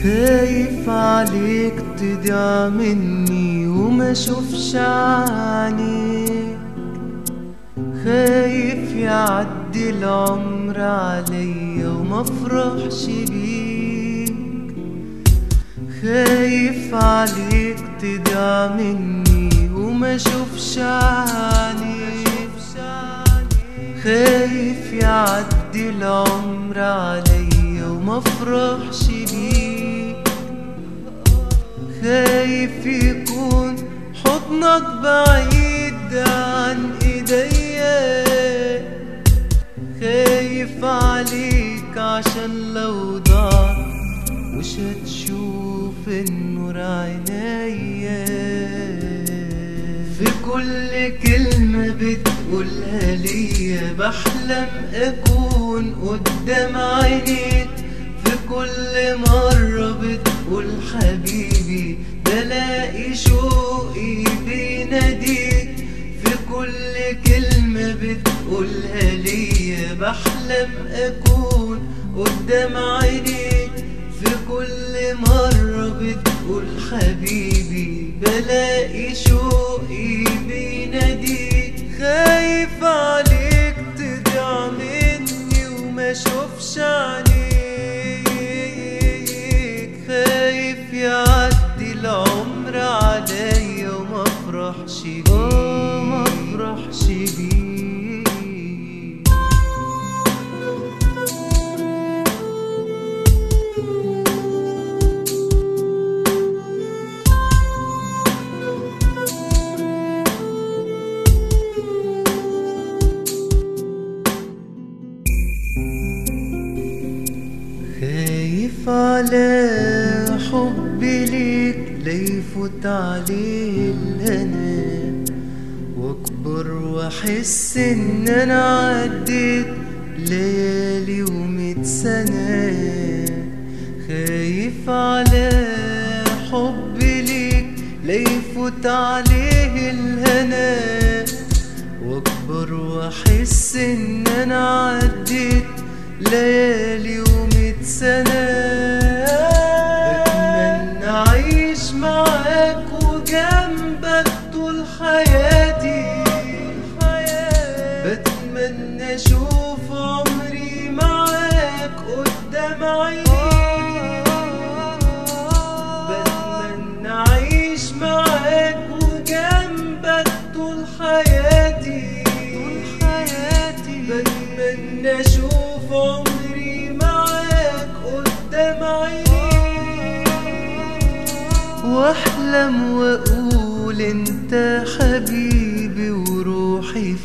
خايف عليك تضيع مني وما اشوفش عينيك خايف يعدي العمر عليا وما افرحش بيك خايف عليك تضيع مني وما اشوفش عينيك خايف يعدي العمر عليا وما افرحش بيك خايف يكون حضنك بعيد عن ايديا خايف عليك عشان لو ضاع مش هتشوف النور عينيا في كل كلمة بتقولها ليا بحلم أكون قدام عينيك في كل مرة بتقول حبيبي بلاقي شوقي بيناديك في كل كلمة بتقولها ليا بحلم أكون قدام عينيك في كل مرة بتقول حبيبي بلاقي شوقي بيناديك خايف عليك تضيع مني وما اشوفش عليك خايف يعدي العمر عليا وما افرحش بيك ما افرحش بيك خايف على حبي ليك ليفوت عليه الهنا واكبر واحس ان انا عديت ليالي وميت سنة خايف على حبي ليك ليفوت عليه الهنا واكبر واحس ان انا عديت ليالي وميت سنة بتمنى اعيش معاك وجنبك طول حياتي بتمنى اشوف عمري معاك قدام عينيك بتمنى اعيش معاك وجنبك طول حياتي طول حياتي بتمنى اشوف عمري معاك قدام عينيك واحلم واقول انت حبيبي وروحي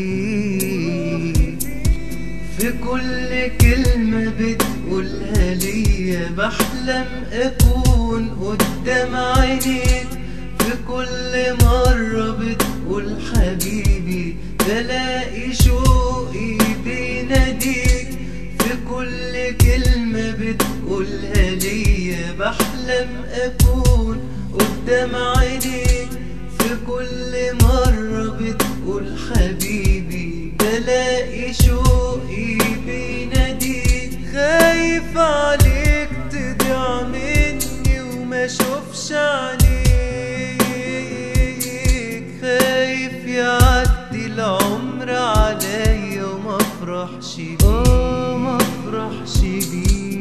فيك في كل كلمة بتقولها ليا بحلم أكون قدام عينيك في كل مرة بتقول حبيبي بلاقي شوقي بيناديك في كل كلمة بتقولها ليا بحلم أكون قدام عينيك في كل مرة بتقول حبيبي بلاقي شوقي بيناديك خايف عليك تضيع مني وما اشوفش عليك خايف يعدي العمر عليا وما افرحش بيك ما افرحش بيك